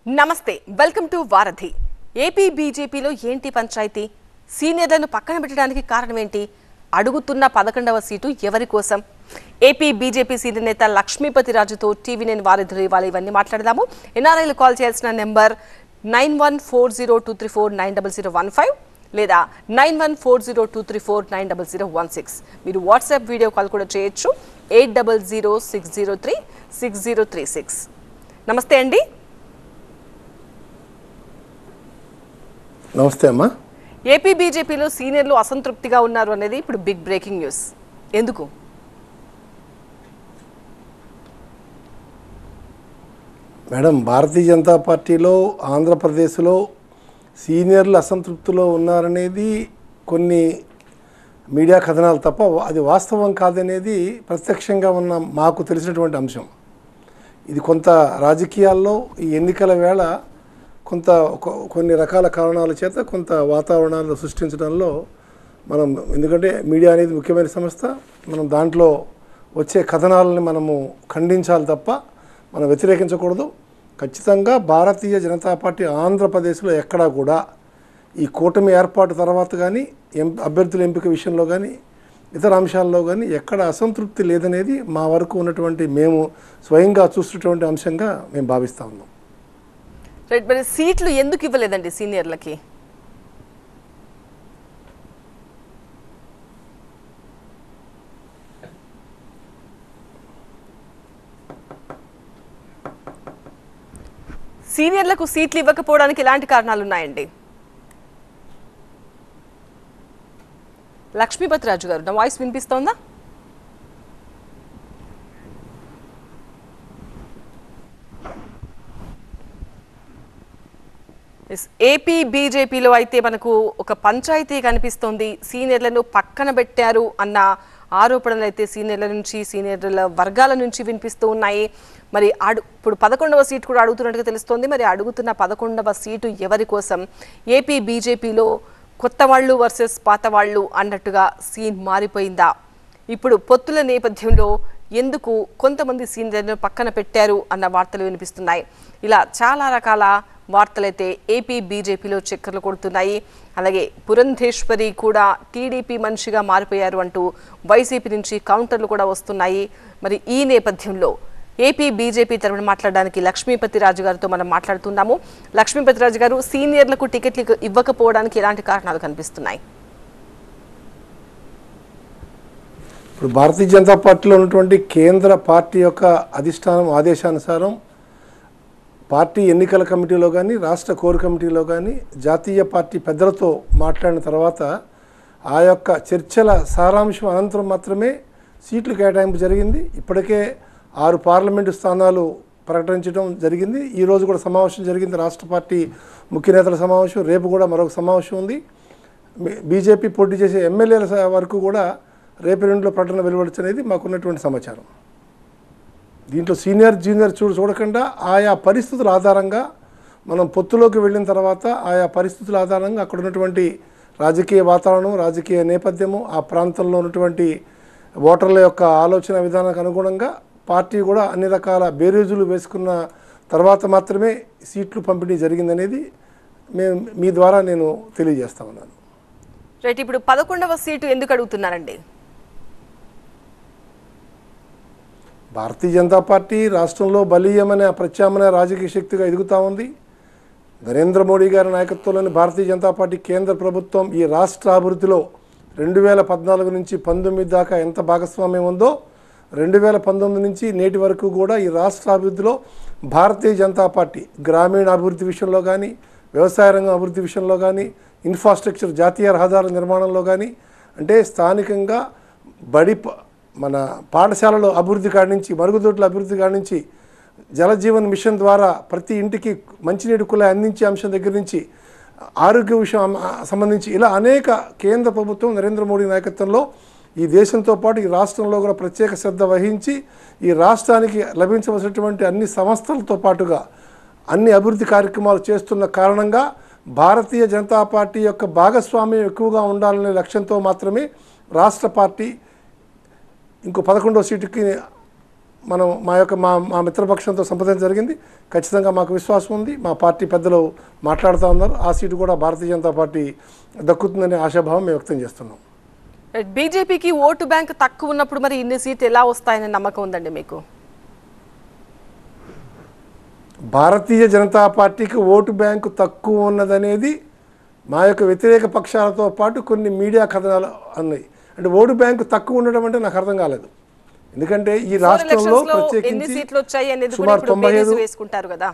నమస్తే welcome to వారధి AP బీజేపీలో ఏంటి పంచాయతీ సీనియర్లను పక్కన పెట్టడానికి కారణం ఏంటి అడుగుతున్న పదకొండవ సీటు ఎవరి కోసం ఏపీ బీజేపీ సీనియర్ నేత లక్ష్మీపతి రాజుతో టీవీ నేను వారధిలో ఇవాళ ఇవన్నీ మాట్లాడదాము ఎన్ఆర్ఐలు కాల్ చేయాల్సిన number nine one four zero two three four nine double zero one five లేదా nine one four zero two three four nine double zero one six మీరు వాట్సాప్ వీడియో కాల్ కూడా చేయొచ్చు eight double zero six zero three six zero three six నమస్తే అండి నమస్తే అమ్మా AP బీజేపీలో సీనియర్లు అసంతృప్తిగా ఉన్నారు అనేది ఇప్పుడు బిగ్ బ్రేకింగ్ న్యూస్ ఎందుకు మేడం భారతీయ జనతా పార్టీలో ఆంధ్రప్రదేశ్లో సీనియర్లు అసంతృప్తిలో ఉన్నారనేది కొన్ని మీడియా కథనాలు తప్ప అది వాస్తవం కాదనేది ప్రత్యక్షంగా ఉన్న మాకు తెలిసినటువంటి అంశం ఇది కొంత రాజకీయాల్లో ఈ ఎన్నికల వేళ కొంత కొ- కొన్ని రకాల కారణాల చేత కొంత వాతావరణాలు సృష్టించడంలో మనం ఎందుకంటే మీడియా అనేది ముఖ్యమైన సంస్థ మనం దాంట్లో వచ్చే కథనాలని మనము ఖండించాలి తప్ప మనం వ్యతిరేకించకూడదు ఖచ్చితంగా భారతీయ జనతా పార్టీ ఆంధ్రప్రదేశ్లో ఎక్కడా కూడా ఈ కూటమి ఏర్పాటు తర్వాత కానీ ఎం అభ్యర్థుల ఎంపిక విషయంలో కానీ ఇతర అంశాల్లో కానీ ఎక్కడ అసంతృప్తి లేదనేది మా వరకు ఉన్నటువంటి మేము స్వయంగా చూస్తున్నటువంటి అంశంగా మేము భావిస్తూ ఉన్నాం రైట్ మరి సీట్లు ఎందుకు ఇవ్వలేదండి సీనియర్లకి సీనియర్లకు సీట్లు ఇవ్వకపోవడానికి ఎలాంటి కారణాలు ఉన్నాయండి లక్ష్మీపతి రాజు గారు నా వాయిస్ వినిపిస్తోందా ఎస్, ఏపీ బీజేపీలో అయితే మనకు ఒక పంచాయతీ కనిపిస్తోంది సీనియర్లను పక్కన పెట్టారు అన్న ఆరోపణలు అయితే సీనియర్ల నుంచి సీనియర్ల వర్గాల నుంచి వినిపిస్తూ ఉన్నాయి మరి అడు ఇప్పుడు పదకొండవ సీటు కూడా అడుగుతున్నట్టుగా తెలుస్తోంది మరి అడుగుతున్న పదకొండవ సీటు ఎవరి కోసం ఏపీ బీజేపీలో కొత్త వాళ్ళు వర్సెస్ పాత వాళ్ళు అన్నట్టుగా సీన్ మారిపోయిందా ఇప్పుడు పొత్తుల నేపథ్యంలో ఎందుకు కొంతమంది సీనియర్లను పక్కన పెట్టారు అన్న వార్తలు వినిపిస్తున్నాయి ఇలా చాలా రకాల వార్తలైతే ఏపీ బీజేపీలో చక్కర్లు కొడుతున్నాయి అలాగే పురంధేశ్వరి కూడా టీడీపీ మనిషిగా మారిపోయారు అంటూ వైసీపీ నుంచి కౌంటర్లు కూడా వస్తున్నాయి మరి ఈ నేపథ్యంలో ఏపీ బీజేపీ తరఫున మాట్లాడడానికి లక్ష్మీపతి రాజు గారితో మనం మాట్లాడుతున్నాము లక్ష్మీపతి రాజు గారు సీనియర్లకు టికెట్లు ఇవ్వకపోవడానికి ఎలాంటి కారణాలు కనిపిస్తున్నాయి ఇప్పుడు భారతీయ జనతా పార్టీలో ఉన్నటువంటి కేంద్ర పార్టీ యొక్క అధిష్టానం ఆదేశానుసారం పార్టీ ఎన్నికల కమిటీలో కానీ రాష్ట్ర కోర్ కమిటీలో కానీ జాతీయ పార్టీ పెద్దలతో మాట్లాడిన తర్వాత ఆ యొక్క చర్చల సారాంశం అనంతరం మాత్రమే సీట్లు కేటాయింపు జరిగింది ఇప్పటికే ఆరు పార్లమెంటు స్థానాలు ప్రకటించడం జరిగింది ఈ రోజు కూడా సమావేశం జరిగింది రాష్ట్ర పార్టీ ముఖ్య నేతల సమావేశం రేపు కూడా మరొక సమావేశం ఉంది మీ- బీజేపీ పోటీ చేసే ఎమ్మెల్యేల స- వరకు కూడా రేపు రెండులో ప్రకటన వెలువడచ్చు అనేది మాకున్నటువంటి సమాచారం దీంట్లో సీనియర్ జూనియర్ చూడ చూడకుండా ఆయా పరిస్థితుల ఆధారంగా మనం పొత్తులోకి వెళ్ళిన తర్వాత ఆయా పరిస్థితుల ఆధారంగా అక్కడ ఉన్నటువంటి రాజకీయ వాతావరణం రాజకీయ నేపథ్యము ఆ ప్రాంతంలో ఉన్నటువంటి ఓటర్ల యొక్క ఆలోచన విధానానికి అనుగుణంగా పార్టీ కూడా అన్ని రకాల బేరీజులు వేసుకున్న తర్వాత మాత్రమే సీట్లు పంపిణీ జరిగిందనేది మేము మీ ద్వారా నేను తెలియజేస్తా ఉన్నాను రైట్ ఇప్పుడు పదకొండవ సీటు ఎందుకు అడుగుతున్నారండి భారతీయ జనతా పార్టీ రాష్ట్రంలో బలీయమనే ప్రత్యామ్నాయ రాజకీయ శక్తిగా ఎదుగుతూ ఉంది నరేంద్ర మోడీ గారి నాయకత్వంలోని భారతీయ జనతా పార్టీ కేంద్ర ప్రభుత్వం ఈ రాష్ట్ర అభివృద్ధిలో రెండు వేల పద్నాలుగు నుంచి పంతొమ్మిది దాకా ఎంత భాగస్వామ్యం ఉందో రెండు వేల పంతొమ్మిది నుంచి నేటి వరకు కూడా ఈ రాష్ట్ర అభివృద్ధిలో భారతీయ జనతా పార్టీ గ్రామీణ అభివృద్ధి విషయంలో కానీ వ్యవసాయ రంగం అభివృద్ధి విషయంలో కానీ ఇన్ఫ్రాస్ట్రక్చర్ జాతీయ రహదారుల నిర్మాణంలో కానీ అంటే స్థానికంగా బడి ప- మన పాఠశాలలో అభివృద్ధి కాడి నుంచి మరుగుదొడ్ల అభివృద్ధి కాడి నుంచి జలజీవన్ మిషన్ ద్వారా ప్రతి ఇంటికి మంచినీటి కుళాయి అందించే అంశం దగ్గర నుంచి ఆరోగ్య విషయం అమ- సంబంధించి ఇలా అనేక కేంద్ర ప్రభుత్వం నరేంద్ర మోడీ నాయకత్వంలో ఈ దేశంతో పాటు ఈ రాష్ట్రంలో కూడా ప్రత్యేక శ్రద్ధ వహించి ఈ రాష్ట్రానికి లభించవలసినటువంటి అన్ని సంస్థలతో పాటుగా అన్ని అభివృద్ధి కార్యక్రమాలు చేస్తున్న కారణంగా భారతీయ జనతా పార్టీ యొక్క భాగస్వామ్యం ఎక్కువగా ఉండాలనే లక్ష్యంతో మాత్రమే రాష్ట్ర పార్టీ ఇంకో పదకొండవ సీటుకి మనం మా యొక్క మా మా మిత్రపక్షంతో సంప్రదించడం జరిగింది ఖచ్చితంగా మాకు విశ్వాసం ఉంది మా పార్టీ పెద్దలు మాట్లాడుతూ ఉన్నారు ఆ సీటు కూడా భారతీయ జనతా పార్టీ దక్కుతుందనే ఆశాభావం మేము వ్యక్తం చేస్తున్నాం బీజేపీకి ఓటు బ్యాంక్ తక్కువ ఉన్నప్పుడు మరి ఇన్ని సీట్లు ఎలా వస్తాయనే నమ్మకం ఉందండి మీకు భారతీయ జనతా పార్టీకి ఓటు బ్యాంకు తక్కువ ఉన్నదనేది మా యొక్క వ్యతిరేక పక్షాలతో పాటు కొన్ని మీడియా కథనాలు అన్నాయి అంటే ఓటు బ్యాంకు తక్కువ ఉండడం అంటే నాకు అర్థం కాలేదు ఎందుకంటే ఈ ఫోర్ రాష్ట్రంలో ఎలక్షన్స్ లో ఎన్ని ప్రత్యేకించి సీట్లు వచ్చాయి అనేది కూడా సుమారు ఇప్పుడు తొంభై బేరీజు ఐదు వేసుకుంటారు కదా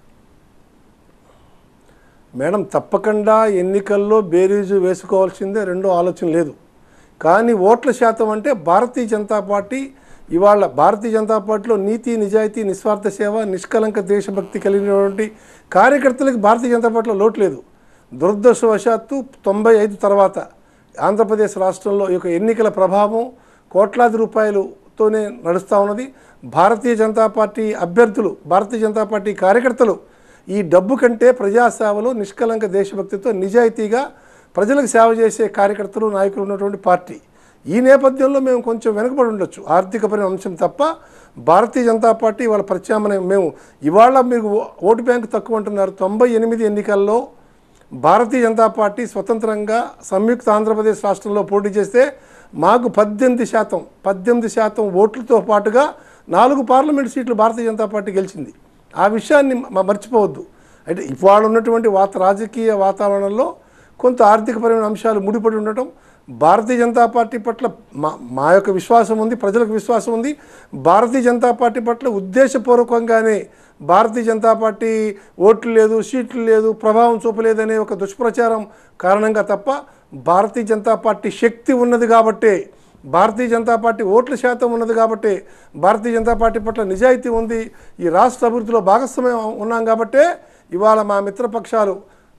మేడం తప్పకుండా ఎన్నికల్లో బేరీజు వేసుకోవాల్సిందే రెండో ఆలోచన లేదు కానీ ఓట్ల శాతం అంటే భారతీయ జనతా పార్టీ ఇవాళ భారతీయ జనతా పార్టీలో నీతి నిజాయితీ నిస్వార్థ సేవ నిష్కలంక దేశభక్తి కలిగినటువంటి కార్యకర్తలకు భారతీయ జనతా పార్టీలో లోటు లేదు దురదృష్టవశాత్తు తొంభై ఐదు తర్వాత ఆంధ్రప్రదేశ్ రాష్ట్రంలో ఈ యొక్క ఎన్నికల ప్రభావం కోట్లాది రూపాయలతోనే నడుస్తూ ఉన్నది భారతీయ జనతా పార్టీ అభ్యర్థులు భారతీయ జనతా పార్టీ కార్యకర్తలు ఈ డబ్బు కంటే ప్రజాసేవలో నిష్కలంక దేశభక్తితో నిజాయితీగా ప్రజలకు సేవ చేసే కార్యకర్తలు నాయకులు ఉన్నటువంటి పార్టీ ఈ నేపథ్యంలో మేము కొంచెం వెనుకబడి ఉండొచ్చు ఆర్థికపరమైన అంశం తప్ప భారతీయ జనతా పార్టీ వాళ్ళ ప్రత్యామ్నాయం మేము ఇవాళ మీకు ఓ- ఓటు బ్యాంకు తక్కువ అంటున్నారు తొంభై ఎనిమిది ఎన్నికల్లో భారతీయ జనతా పార్టీ స్వతంత్రంగా సంయుక్త ఆంధ్రప్రదేశ్ రాష్ట్రంలో పోటీ చేస్తే మాకు పద్దెనిమిది శాతం పద్దెనిమిది శాతం ఓట్లతో పాటుగా నాలుగు పార్లమెంట్ సీట్లు భారతీయ జనతా పార్టీ గెలిచింది ఆ విషయాన్ని మ- మర్చిపోవద్దు అంటే ఇవాళ ఉన్నటువంటి వాత రాజకీయ వాతావరణంలో కొంత ఆర్థికపరమైన అంశాలు ముడిపడి ఉండటం భారతీయ జనతా పార్టీ పట్ల మా మా యొక్క విశ్వాసం ఉంది ప్రజలకు విశ్వాసం ఉంది భారతీయ జనతా పార్టీ పట్ల ఉద్దేశపూర్వకంగానే భారతీయ జనతా పార్టీ ఓట్లు లేదు సీట్లు లేదు ప్రభావం చూపలేదనే ఒక దుష్ప్రచారం కారణంగా తప్ప భారతీయ జనతా పార్టీ శక్తి ఉన్నది కాబట్టే భారతీయ జనతా పార్టీ ఓట్ల శాతం ఉన్నది కాబట్టి భారతీయ జనతా పార్టీ పట్ల నిజాయితీ ఉంది ఈ రాష్ట్ర అభివృద్ధిలో భాగస్వామ్యం ఉన్నాం కాబట్టే ఇవాళ మా మిత్రపక్షాలు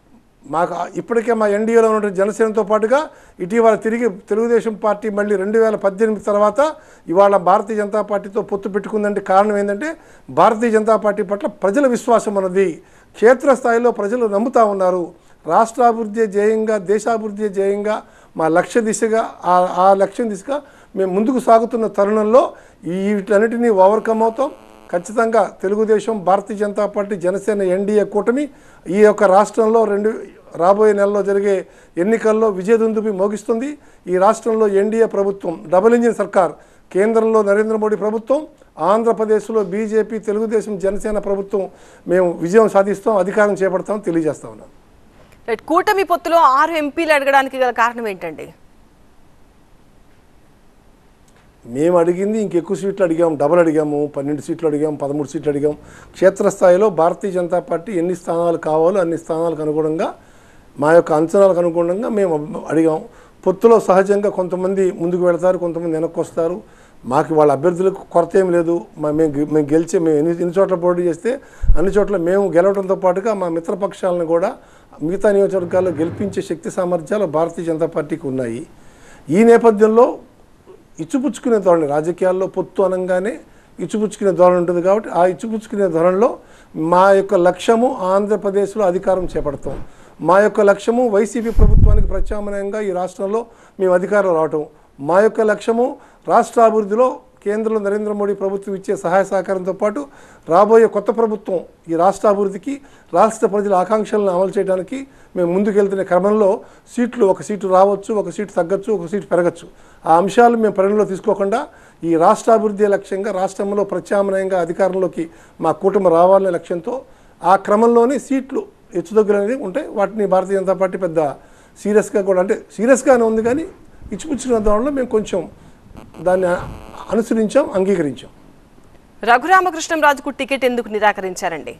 మాకు ఇప్పటికే మా ఎన్డీఏలో ఉన్నటువంటి జనసేనతో పాటుగా ఇటీవల తిరిగి తెలుగుదేశం పార్టీ మళ్ళీ రెండు వేల పద్దెనిమిది తర్వాత ఇవాళ భారతీయ జనతా పార్టీతో పొత్తు పెట్టుకుందంటే కారణం ఏంటంటే భారతీయ జనతా పార్టీ పట్ల ప్రజల విశ్వాసం ఉన్నది క్షేత్రస్థాయిలో ప్రజలు నమ్ముతా ఉన్నారు రాష్ట్రాభివృద్ధి జయంగా దేశాభివృద్ధి జయంగా మా లక్ష్య దిశగా ఆ ఆ లక్ష్యం దిశగా మేము ముందుకు సాగుతున్న తరుణంలో ఈ వీటన్నిటినీ ఓవర్కమ్ అవుతాం ఖచ్చితంగా తెలుగుదేశం భారతీయ జనతా పార్టీ జనసేన ఎన్డీఏ కూటమి ఈ యొక్క రాష్ట్రంలో రెండు రాబోయే నెలలో జరిగే ఎన్నికల్లో విజయదుందుబి మోగిస్తుంది ఈ రాష్ట్రంలో ఎన్డీఏ ప్రభుత్వం డబుల్ ఇంజిన్ సర్కార్ కేంద్రంలో నరేంద్ర మోడీ ప్రభుత్వం ఆంధ్రప్రదేశ్లో బీజేపీ తెలుగుదేశం జనసేన ప్రభుత్వం మేము విజయం సాధిస్తాం అధికారం చేపడతాం తెలియజేస్తా ఉన్నాం రైట్ కూటమి పొత్తులో ఆరు ఎంపీలు అడగడానికి గల కారణం ఏంటండి మేము అడిగింది ఇంకెక్కువ సీట్లు అడిగాం డబల్ అడిగాము పన్నెండు సీట్లు అడిగాం పదమూడు సీట్లు అడిగాం క్షేత్రస్థాయిలో భారతీయ జనతా పార్టీ ఎన్ని స్థానాలు కావాలో అన్ని స్థానాలకు అనుగుణంగా మా యొక్క అంచనాలకు అనుగుణంగా మేము అబ్- అడిగాం పొత్తులో సహజంగా కొంతమంది ముందుకు వెళతారు కొంతమంది వెనక్కి వస్తారు మాకు వాళ్ళ అభ్యర్థులకు కొరత ఏం లేదు మా మేము గె- మేము గెలిచే మేము ఎన్ని ఎన్ని చోట్ల పోటీ చేస్తే అన్ని చోట్ల మేము గెలవడంతో పాటుగా మా మిత్రపక్షాలను కూడా మిగతా నియోజకవర్గాల్లో గెలిపించే శక్తి సామర్థ్యాలు భారతీయ జనతా పార్టీకి ఉన్నాయి ఈ నేపథ్యంలో ఇచ్చిపుచ్చుకునే ధోరణి రాజకీయాల్లో పొత్తు అనగానే ఇచ్చిపుచ్చుకునే ధోరణి ఉంటుంది కాబట్టి ఆ ఇచ్చిపుచ్చుకునే ధోరణిలో మా యొక్క లక్ష్యము ఆంధ్రప్రదేశ్లో అధికారం చేపడతాం మా యొక్క లక్ష్యము వైసీపీ ప్రభుత్వానికి ప్రత్యామ్నాయంగా ఈ రాష్ట్రంలో మేము అధికారం రావటం మా యొక్క లక్ష్యము రాష్ట్ర అభివృద్ధిలో కేంద్రంలో నరేంద్ర మోడీ ప్రభుత్వం ఇచ్చే సహాయ సహకారంతో పాటు రాబోయే కొత్త ప్రభుత్వం ఈ రాష్ట్ర అభివృద్ధికి రాష్ట్ర ప్రజల ఆకాంక్షలను అమలు చేయడానికి మేము ముందుకెళ్తున్న క్రమంలో సీట్లు ఒక సీటు రావచ్చు ఒక సీటు తగ్గచ్చు ఒక సీటు పెరగచ్చు ఆ అంశాలు మేము పరిగణలో తీసుకోకుండా ఈ రాష్ట్ర అభివృద్ధి లక్ష్యంగా రాష్ట్రంలో ప్రత్యామ్నాయంగా అధికారంలోకి మా కూటమి రావాలనే లక్ష్యంతో ఆ క్రమంలోనే సీట్లు హెచ్చుతగ్గులు అనేది ఉంటాయి వాటిని భారతీయ జనతా పార్టీ పెద్ద సీరియస్గా కూడా అంటే సీరియస్గానే ఉంది కానీ ఇచ్చిపుచ్చిన దానిలో మేము కొంచెం దాన్ని అనుసరించాం అంగీకరించాం రఘురామకృష్ణంరాజుకు టికెట్ ఎందుకు నిరాకరించారండి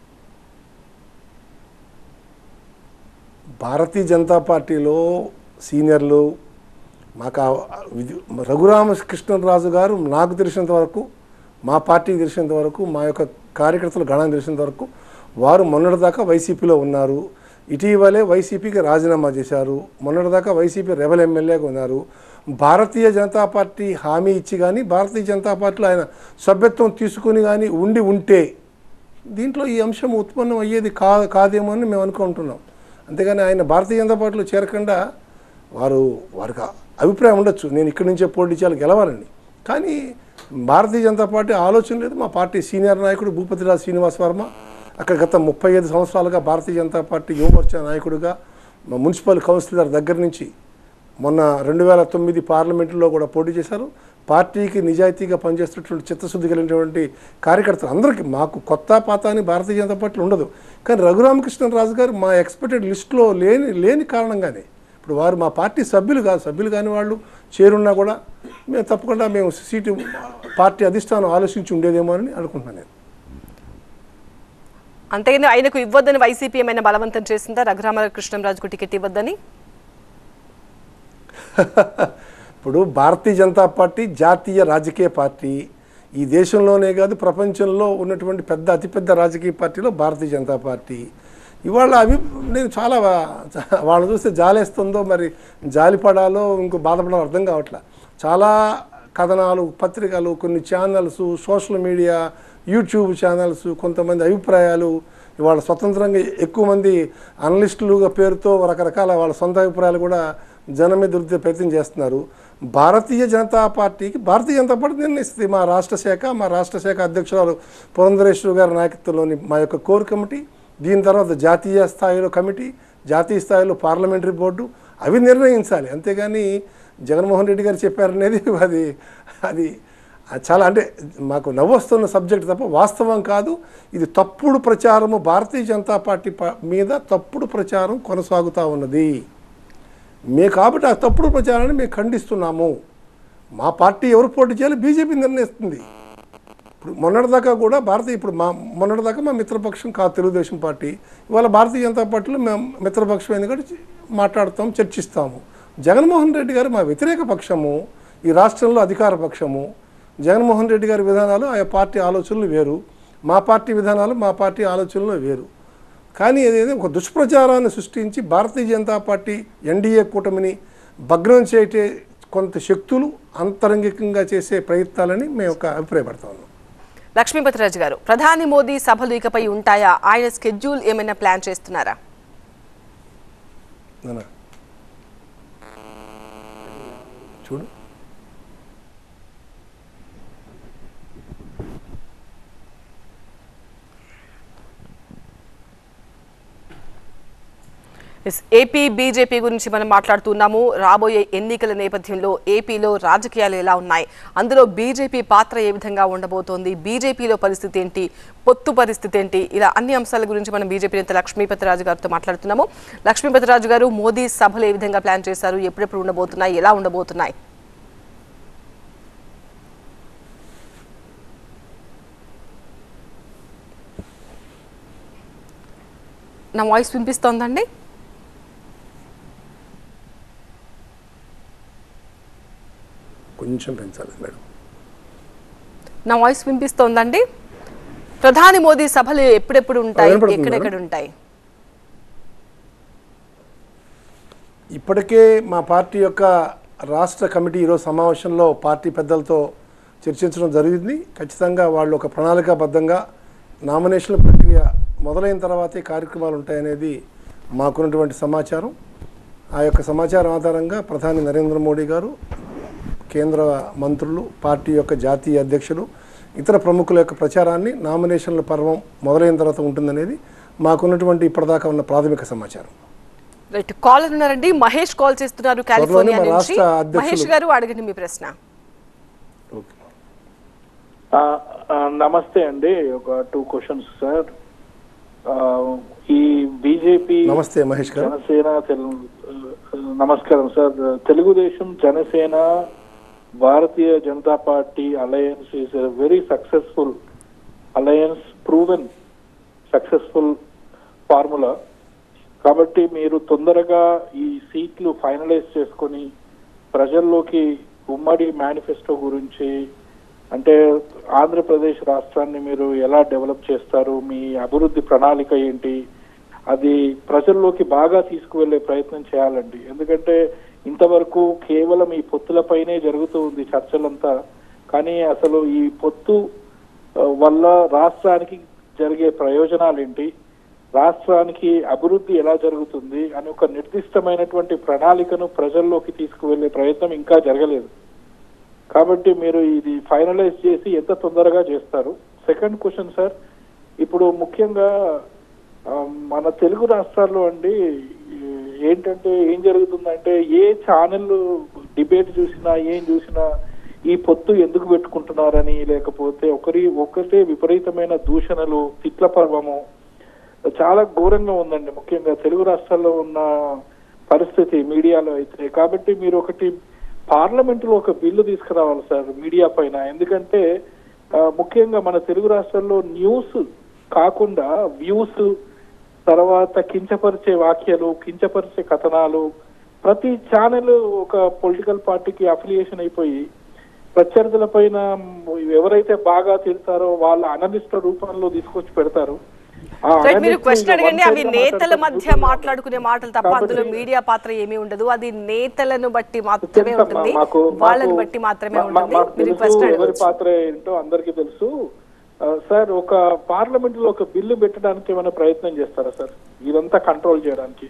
భారతీయ జనతా పార్టీలో సీనియర్లు మాకు ఆ విధి రఘురామకృష్ణరాజు గారు నాకు తెలిసినంత వరకు మా పార్టీకి తెలిసినంత వరకు మా యొక్క కార్యకర్తలు గణానికి తెలిసినంత వరకు వారు మొన్నటిదాకా వైసీపీలో ఉన్నారు ఇటీవలే వైసీపీకి రాజీనామా చేశారు మొన్నటిదాకా వైసీపీ రెబల్ ఎమ్మెల్యేగా ఉన్నారు భారతీయ జనతా పార్టీ హామీ ఇచ్చి కానీ భారతీయ జనతా పార్టీలో ఆయన సభ్యత్వం తీసుకుని కానీ ఉండి ఉంటే దీంట్లో ఈ అంశం ఉత్పన్నం అయ్యేది కా కాదేమో అని మేము అనుకుంటున్నాం అంతేగాని ఆయన భారతీయ జనతా పార్టీలో చేరకుండా వారు వారికి అభిప్రాయం ఉండొచ్చు నేను ఇక్కడి నుంచే పోటీ చేయాలి గెలవాలని కానీ భారతీయ జనతా పార్టీ ఆలోచన లేదు మా పార్టీ సీనియర్ నాయకుడు భూపతిరాజు శ్రీనివాస్ వర్మ అక్కడ గత ముప్పై ఐదు సంవత్సరాలుగా భారతీయ జనతా పార్టీ యువమోర్చా నాయకుడిగా మా మున్సిపల్ కౌన్సిలర్ దగ్గర నుంచి మొన్న రెండు వేల తొమ్మిది పార్లమెంటులో కూడా పోటీ చేశారు పార్టీకి నిజాయితీగా పనిచేస్తున్నటువంటి చిత్తశుద్ధి కలిగినటువంటి కార్యకర్తలు అందరికీ మాకు కొత్త పాత అని భారతీయ జనతా పార్టీలో ఉండదు కానీ రఘురామకృష్ణరాజు గారు మా ఎక్స్పెక్టెడ్ లిస్టులో లేని లేని కారణంగానే ఇప్పుడు వారు మా పార్టీ సభ్యులు కాదు సభ్యులు కాని వాళ్ళు చేరున్నా కూడా మేము తప్పకుండా మేము సీటు పార్టీ అధిష్టానం ఆలోచించి ఉండేదేమో అని అనుకుంటున్నాను నేను అంతేగాని ఆయనకు ఇవ్వద్దని వైసీపీ ఏమైనా బలవంతం చేసిందా రఘురామకృష్ణంరాజుకు టికెట్ ఇవ్వద్దని ఇప్పుడు భారతీయ జనతా పార్టీ జాతీయ రాజకీయ పార్టీ ఈ దేశంలోనే కాదు ప్రపంచంలో ఉన్నటువంటి పెద్ద అతిపెద్ద రాజకీయ పార్టీలో భారతీయ జనతా పార్టీ ఇవాళ అవి నేను చాలా వా- వాళ్ళని చూస్తే జాలేస్తుందో మరి జాలిపడాలో ఇంకో బాధపడాలో అర్థం కావట్లే చాలా కథనాలు పత్రికలు కొన్ని channels social media YouTube channels కొంతమంది అభిప్రాయాలు ఇవాళ స్వతంత్రంగా ఎక్కువ మంది అనలిస్టులుగా పేరుతో రకరకాల వాళ్ళ సొంత అభిప్రాయాలు కూడా జనం మీద రుద్దే ప్రయత్నం చేస్తున్నారు భారతీయ జనతా పార్టీకి భారతీయ జనతా పార్టీ నిర్ణయిస్తుంది మా రాష్ట్ర శాఖ మా రాష్ట్ర శాఖ అధ్యక్షురాలు పురంధరేశ్వరి గారి నాయకత్వంలోని మా యొక్క కోర్ కమిటీ దీని తర్వాత జాతీయ స్థాయిలో కమిటీ జాతీయ స్థాయిలో పార్లమెంటరీ బోర్డు అవి నిర్ణయించాలి అంతేగాని జగన్మోహన్ రెడ్డి గారు చెప్పారనేది అది అది అది చాలా అంటే మాకు నవ్వొస్తున్న సబ్జెక్ట్ తప్ప వాస్తవం కాదు ఇది తప్పుడు ప్రచారము భారతీయ జనతా పార్టీ ప- మీద తప్పుడు ప్రచారం కొనసాగుతూ ఉన్నది మే కాబట్టి ఆ తప్పుడు ప్రచారాన్ని మేము ఖండిస్తున్నాము మా పార్టీ ఎవరు పోటీ చేయాలి బీజేపీ నిర్ణయిస్తుంది ఇప్పుడు మొన్నటిదాకా కూడా భారతీయ ఇప్పుడు మా మొన్నటిదాకా మా మిత్రపక్షం కాదు తెలుగుదేశం పార్టీ ఇవాళ భారతీయ జనతా పార్టీలో మేము మిత్రపక్షం ఎందుకంటే చి- మాట్లాడతాం చర్చిస్తాము జగన్మోహన్ రెడ్డి గారు మా వ్యతిరేక పక్షము ఈ రాష్ట్రంలో అధికార పక్షము జగన్మోహన్ రెడ్డి గారి విధానాలు ఆయా పార్టీ ఆలోచనలు వేరు మా పార్టీ విధానాలు మా పార్టీ ఆలోచనలు వేరు కానీ ఏదైతే ఒక దుష్ప్రచారాన్ని సృష్టించి భారతీయ జనతా పార్టీ ఎన్డీఏ కూటమిని భగ్నం చేయటే కొంత శక్తులు అంతరంగికంగా చేసే ప్రయత్నాలని మేము ఒక అభిప్రాయపడతా ఉన్నాం లక్ష్మీపతిరాజు గారు ప్రధాని మోదీ సభలు ఇకపై ఉంటాయా ఆయన స్కెడ్యూల్ ఏమైనా ప్లాన్ చేస్తున్నారా నాన్న. చూడు ఎస్, ఏపీ బీజేపీ గురించి మనం మాట్లాడుతున్నాము రాబోయే ఎన్నికల నేపథ్యంలో ఏపీలో రాజకీయాలు ఎలా ఉన్నాయి అందులో బీజేపీ పాత్ర ఏ విధంగా ఉండబోతోంది బీజేపీలో పరిస్థితి ఏంటి పొత్తు పరిస్థితి ఏంటి ఇలా అన్ని అంశాల గురించి మనం బీజేపీ నేత లక్ష్మీపతిరాజు గారితో మాట్లాడుతున్నాము లక్ష్మీపతిరాజు గారు మోదీ సభలు ఏ విధంగా ప్లాన్ చేశారు ఎప్పుడెప్పుడు ఉండబోతున్నాయి ఎలా ఉండబోతున్నాయి నా వాయిస్ వినిపిస్తోందండి కొంచెం పెంచాలి మేడం నా వాయిస్ వినిపిస్తోందండి ప్రధాని మోదీ సభలు ఎప్పుడెప్పుడు ఉంటాయి వినపడుతుంది ఎక్కడెక్కడ ఉంటాయి ఇప్పటికే మా పార్టీ యొక్క రాష్ట్ర కమిటీ ఈరోజు సమావేశంలో పార్టీ పెద్దలతో చర్చించడం జరిగింది ఖచ్చితంగా వాళ్ళు ఒక ప్రణాళికాబద్ధంగా నామినేషన్ల ప్రక్రియ మొదలైన తర్వాతే కార్యక్రమాలు ఉంటాయనేది మాకున్నటువంటి సమాచారం ఆ యొక్క సమాచారం ఆధారంగా ప్రధాని నరేంద్ర మోడీ గారు కేంద్ర మంత్రులు పార్టీ యొక్క జాతీయ అధ్యక్షులు ఇతర ప్రముఖుల యొక్క ప్రచారాన్ని నామినేషన్ల పర్వం మొదలైన తర్వాత ఉంటుందనేది మాకున్నటువంటి ఇప్పటిదాకా ఉన్న ప్రాథమిక సమాచారం రైట్ కాల్ ఉన్నారండి మహేష్ కాల్ చేస్తున్నారు కాలిఫోర్నియా మా నుంచి రాష్ట్ర అధ్యక్షులు. మహేష్ గారు అడగండి మీ ప్రశ్న ఓకే ఆ, ఆ, నమస్తే అండి ఒక టూ క్వశ్చన్స్ సార్ ఆ, ఈ బీజేపీ నమస్తే మహేష్ గారు జనసేన తెలు- నమస్కారం sir Telugu Desam Janasena Bharatiya Janata party alliance is very successful alliance proven successful formula కాబట్టి మీరు తొందరగా ఈ సీట్లు ఫైనలైజ్ చేసుకొని ప్రజల్లోకి ఉమ్మడి మేనిఫెస్టో గురించి అంటే ఆంధ్రప్రదేశ్ రాష్ట్రాన్ని మీరు ఎలా డెవలప్ చేస్తారు మీ అభివృద్ధి ప్రణాళిక ఏంటి అది ప్రజల్లోకి బాగా తీసుకువెళ్లే ప్రయత్నం చేయాలండి ఎందుకంటే ఇంతవరకు కేవలం ఈ పొత్తులపైనే జరుగుతూ ఉంది చర్చలంతా కానీ అసలు ఈ పొత్తు ఆ, వల్ల రాష్ట్రానికి జరిగే ప్రయోజనాలు ఏంటి రాష్ట్రానికి అభివృద్ధి ఎలా జరుగుతుంది అని ఒక నిర్దిష్టమైనటువంటి ప్రణాళికను ప్రజల్లోకి తీసుకువెళ్లే ప్రయత్నం ఇంకా జరగలేదు కాబట్టి మీరు ఇది ఫైనలైజ్ చేసి ఎంత తొందరగా చేస్తారు సెకండ్ క్వశ్చన్ సార్ ఇప్పుడు ముఖ్యంగా ఆ, మన తెలుగు రాష్ట్రాల్లో అండి ఈ, ఏంటంటే ఏం జరుగుతుందంటే ఏ ఛానల్ డిబేట్ చూసినా ఏం చూసినా ఈ పొత్తు ఎందుకు పెట్టుకుంటున్నారని లేకపోతే ఒకరి ఒకటే విపరీతమైన దూషణలు తిట్ల పర్వము చాలా ఘోరంగా ఉందండి ముఖ్యంగా తెలుగు రాష్ట్రాల్లో ఉన్న పరిస్థితి మీడియాలో అయితే కాబట్టి మీరు ఒకటి పార్లమెంట్ లో ఒక బిల్లు తీసుకురావాలి సార్ మీడియా పైన ఎందుకంటే ఆ, ముఖ్యంగా మన తెలుగు రాష్ట్రాల్లో న్యూస్ కాకుండా వ్యూస్ తర్వాత కించపరిచే వాక్యాలు కించపరిచే కథనాలు ప్రతి ఛానల్ ఒక పొలిటికల్ పార్టీకి అఫిలియేషన్ అయిపోయి ప్రత్యర్థుల పైన ఎవరైతే బాగా తిడతారో వాళ్ళ అనలిస్టుల రూపంలో తీసుకొచ్చి పెడతారు ఆ రైట్ మీరు analyst క్వశ్చన్ ఇక అడగండి one అవి side గా నేతల మాట్లాడతారు, మధ్య కూర్చొని మాట్లాడుకునే మాటలు తప్ప కాబట్టి- అందులో మీడియా పాత్ర ఏమీ ఉండదు అది నేతలను బట్టి మాత్రమే తెలుసమ్మా, ఉంటుంది మాకు- వాళ్ళని మాకు- బట్టి మాత్రమే మా- మా- ఉంటుంది మాకు మీరు తెలుసు క్వశ్చన్ ఎవరి అడగచ్చు పాత్ర ఏంటో అందరికీ తెలుసు ఆ, సార్ ఒక పార్లమెంట్ లో ఒక బిల్లు పెట్టడానికి ఏమైనా ప్రయత్నం చేస్తారా సార్ ఇదంతా కంట్రోల్ చేయడానికి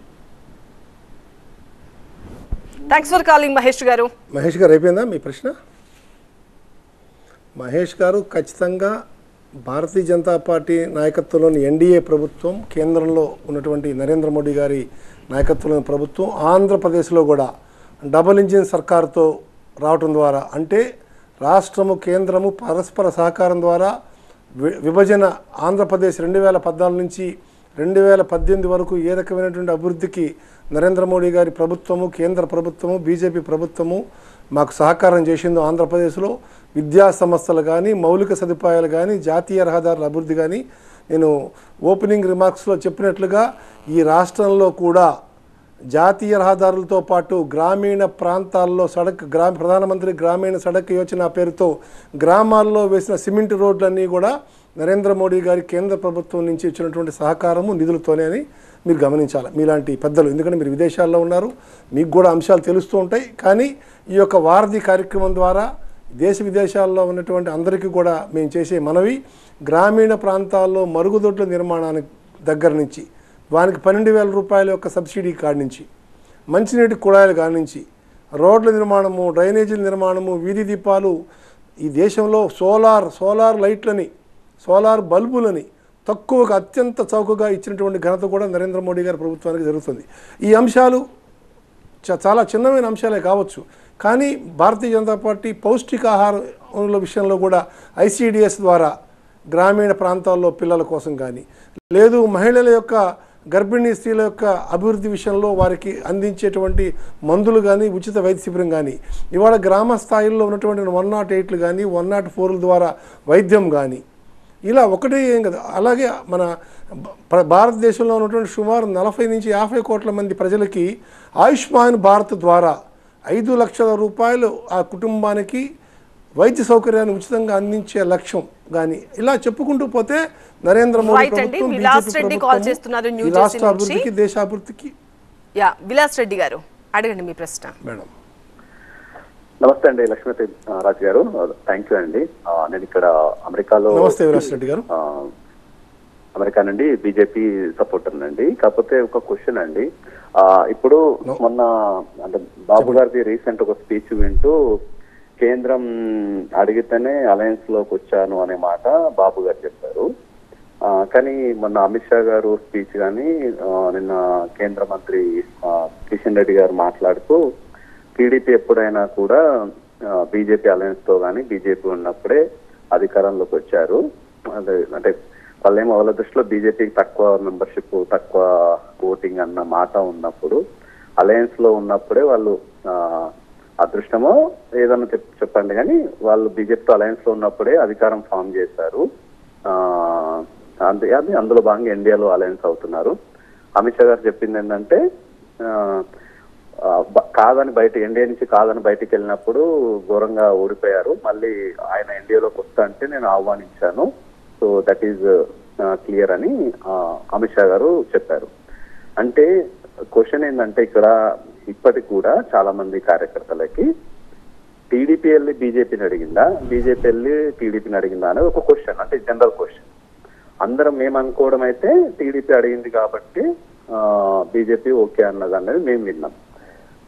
థ్యాంక్స్ ఫర్ కాలింగ్ మహేష్ గారు మహేష్ గారు అయిపోయిందా మీ ప్రశ్న మహేష్ గారు ఖచ్చితంగా భారతీయ జనతా పార్టీ నాయకత్వంలోని ఎన్డీఏ ప్రభుత్వం కేంద్రంలో ఉన్నటువంటి నరేంద్ర మోడీ గారి నాయకత్వంలోని ప్రభుత్వం ఆంధ్రప్రదేశ్లో కూడా డబుల్ ఇంజిన్ సర్కారుతో రావటం ద్వారా అంటే రాష్ట్రము కేంద్రము పరస్పర సహకారం ద్వారా వి- విభజన ఆంధ్రప్రదేశ్ రెండు వేల పద్నాలుగు నుంచి రెండు వేల పద్దెనిమిది వరకు ఏ రకమైనటువంటి అభివృద్ధికి నరేంద్ర మోడీ గారి ప్రభుత్వము కేంద్ర ప్రభుత్వము బీజేపీ ప్రభుత్వము మాకు సహకారం చేసిందో ఆంధ్రప్రదేశ్లో విద్యా సంస్థలు కానీ మౌలిక సదుపాయాలు కానీ జాతీయ రహదారుల అభివృద్ధి కానీ నేను ఓపెనింగ్ రిమార్క్స్లో చెప్పినట్లుగా ఈ రాష్ట్రంలో కూడా జాతీయ రహదారులతో పాటు గ్రామీణ ప్రాంతాల్లో సడక్ గ్రా ప్రధానమంత్రి గ్రామీణ సడక్ యోజన పేరుతో గ్రామాల్లో వేసిన సిమెంట్ రోడ్లన్నీ కూడా నరేంద్ర మోడీ గారి కేంద్ర ప్రభుత్వం నుంచి ఇచ్చినటువంటి సహకారము నిధులతోనే అని మీరు గమనించాలి మీలాంటి పెద్దలు ఎందుకంటే మీరు విదేశాల్లో ఉన్నారు మీకు కూడా అంశాలు తెలుస్తూ ఉంటాయి కానీ ఈ యొక్క వారధి కార్యక్రమం ద్వారా దేశ విదేశాల్లో ఉన్నటువంటి అందరికీ కూడా మేము చేసే మనవి గ్రామీణ ప్రాంతాల్లో మరుగుదొడ్ల నిర్మాణానికి దగ్గర నుంచి వానికి పన్నెండు వేల రూపాయల యొక్క సబ్సిడీ కాడి నుంచి మంచినీటి కుళాయిల కాడి నుంచి రోడ్ల నిర్మాణము డ్రైనేజీల నిర్మాణము వీధి దీపాలు ఈ దేశంలో సోలార్ సోలార్ లైట్లని సోలార్ బల్బులని తక్కువగా అత్యంత చౌకగా ఇచ్చినటువంటి ఘనత కూడా నరేంద్ర మోడీ గారి ప్రభుత్వానికి జరుగుతుంది ఈ అంశాలు చ- చాలా చిన్నమైన అంశాలే కావచ్చు కానీ భారతీయ జనతా పార్టీ పౌష్టికాహారంల విషయంలో కూడా ఐసిడిఎస్ ద్వారా గ్రామీణ ప్రాంతాల్లో పిల్లల కోసం కానీ లేదు మహిళల యొక్క గర్భిణీ స్త్రీల యొక్క అభివృద్ధి విషయంలో వారికి అందించేటువంటి మందులు కానీ ఉచిత వైద్య శిబిరం కానీ ఇవాళ గ్రామ స్థాయిలో ఉన్నటువంటి వన్ నాట్ ఎయిట్లు కానీ వన్ నాట్ ఫోర్ల ద్వారా వైద్యం కానీ ఇలా ఒకటే ఏం కదా అలాగే మన భ- భారతదేశంలో ఉన్నటువంటి సుమారు నలభై నుంచి యాభై కోట్ల మంది ప్రజలకి ఆయుష్మాన్ భారత్ ద్వారా ఐదు లక్షల రూపాయలు ఆ కుటుంబానికి వైద్య సౌకర్యాన్ని ఉచితంగా అందించే లక్ష్యం కానీ ఇలా చెప్పుకుంటూ పోతే నరేంద్ర మోడీ Right అండి. ప్రభుత్వం విలాస్ బీజేపీ రెడ్డి ప్రభుత్వము call చేస్తున్నారు న్యూ ఈ జెర్సీ రాష్ట్ర నుంచి. అభివృద్ధికి దేశాభివృద్ధికి యా విలాస్ రెడ్డి గారు అడగండి మీ ప్రశ్న మేడం నమస్తే అండి లక్ష్మీపతి ఆ, రాజు గారు థ్యాంక్ యూ అండి ఆ, నేను ఇక్కడ అమెరికాలో నమస్తే విలాస్ రెడ్డి గారు ఆ, అమెరికా నుండి బీజేపీ సపోర్టర్ అండి కాకపోతే ఒక క్వశ్చన్ అండి ఆ, ఇప్పుడు మొన్న అంటే బాబు గారిది రీసెంట్ ఒక స్పీచ్ వింటూ కేంద్రం అడిగితేనే అలయన్స్ లోకి వచ్చాను అనే మాట బాబు గారు చెప్పారు ఆ, కానీ మొన్న అమిత్ షా గారు స్పీచ్ కానీ నిన్న కేంద్ర మంత్రి ఆ, కిషన్ రెడ్డి గారు మాట్లాడుతూ టీడీపీ ఎప్పుడైనా కూడా బీజేపీ అలయన్స్ తో కానీ బీజేపీ ఉన్నప్పుడే అధికారంలోకి వచ్చారు అదే అంటే వాళ్ళేమో వాళ్ళ దృష్టిలో బీజేపీకి తక్కువ మెంబర్షిప్ తక్కువ ఓటింగ్ అన్న మాట ఉన్నప్పుడు అలయన్స్ లో ఉన్నప్పుడే వాళ్ళు ఆ, అదృష్టమో ఏదన్నా చెప్- చెప్పండి కానీ వాళ్ళు బీజేపీతో అలయన్స్ లో ఉన్నప్పుడే అధికారం ఫామ్ చేశారు ఆ, అంతే అది అందులో భాగంగా ఇండియాలో అలయన్స్ అవుతున్నారు అమిత్ షా గారు చెప్పింది ఏంటంటే ఆ, ఆ, బ- కాదని బయట ఎన్డీఏ నుంచి కాదని బయటికి వెళ్ళినప్పుడు ఘోరంగా ఓడిపోయారు మళ్ళీ ఆయన ఎన్డీఏలోకి వస్తా అంటే నేను ఆహ్వానించాను సో దట్ ఈజ్ క్లియర్ అని ఆ, అమిత్ షా గారు చెప్పారు అంటే క్వశ్చన్ ఏంటంటే ఇక్కడ ఇప్పటికి కూడా చాలా మంది కార్యకర్తలకి టీడీపీ వెళ్ళి బీజేపీని అడిగిందా బీజేపీ వెళ్ళి టీడీపీని అడిగిందా అనేది ఒక క్వశ్చన్ అంటే జనరల్ క్వశ్చన్ అందరం మేము అనుకోవడం అయితే టీడీపీ అడిగింది కాబట్టి బీజేపీ ఓకే అన్నది అనేది మేము విన్నాం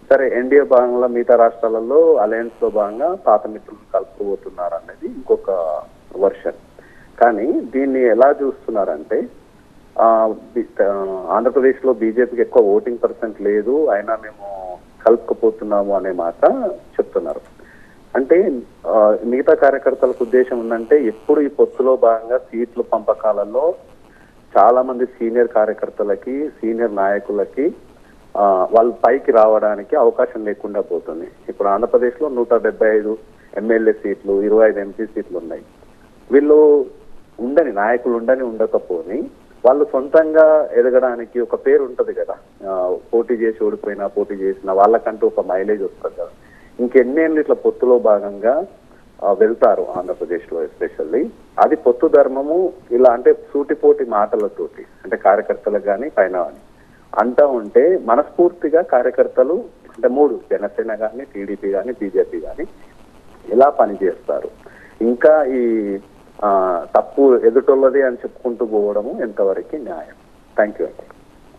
సరే ఎన్డీఏ భాగంలో మిగతా రాష్ట్రాలలో అలయన్స్ లో భాగంగా పాత మిత్రులు కలుపుకోబోతున్నారు అనేది ఇంకొక వర్షన్ కానీ దీన్ని ఎలా చూస్తున్నారంటే ఆ, బి- ఆ, ఆంధ్రప్రదేశ్ లో బీజేపీకి ఎక్కువ ఓటింగ్ పర్సెంట్ లేదు అయినా మేము కలుపుకుపోతున్నాము అనే మాట చెప్తున్నారు అంటే ఆ, మిగతా కార్యకర్తలకు ఉద్దేశం ఉందంటే ఎప్పుడు ఈ పొత్తులో భాగంగా సీట్ల పంపకాలలో చాలా మంది సీనియర్ కార్యకర్తలకి సీనియర్ నాయకులకి ఆ, వాళ్ళు పైకి రావడానికి అవకాశం లేకుండా పోతుంది ఇప్పుడు ఆంధ్రప్రదేశ్ లో నూట డెబ్బై ఐదు ఎమ్మెల్యే సీట్లు ఇరవై ఐదు ఎంపీ సీట్లు ఉన్నాయి వీళ్ళు ఉండని నాయకులు ఉండని ఉండకపోని వాళ్ళు సొంతంగా ఎదగడానికి ఒక పేరు ఉంటది కదా ఆ, పోటీ చేసి ఓడిపోయినా పోటీ చేసిన వాళ్ళకంటూ ఒక మైలేజ్ వస్తుంది కదా ఇంకెన్నేళ్ళు ఇట్లా పొత్తులో భాగంగా ఆ, వెళ్తారు ఆంధ్రప్రదేశ్ లో ఎస్పెషల్లీ అది పొత్తు ధర్మము ఇలా అంటే సూటిపోటి మాటలతోటి అంటే కార్యకర్తలకు కానీ పైన కానీ అంటా ఉంటే మనస్ఫూర్తిగా కార్యకర్తలు అంటే మూడు జనసేన కానీ టీడీపీ కానీ బీజేపీ కానీ ఎలా పనిచేస్తారు ఇంకా ఈ ఆ, తప్పు ఎదుటోళ్ళది అని చెప్పుకుంటూ పోవడము ఎంతవరకు న్యాయం థ్యాంక్ యూ అండి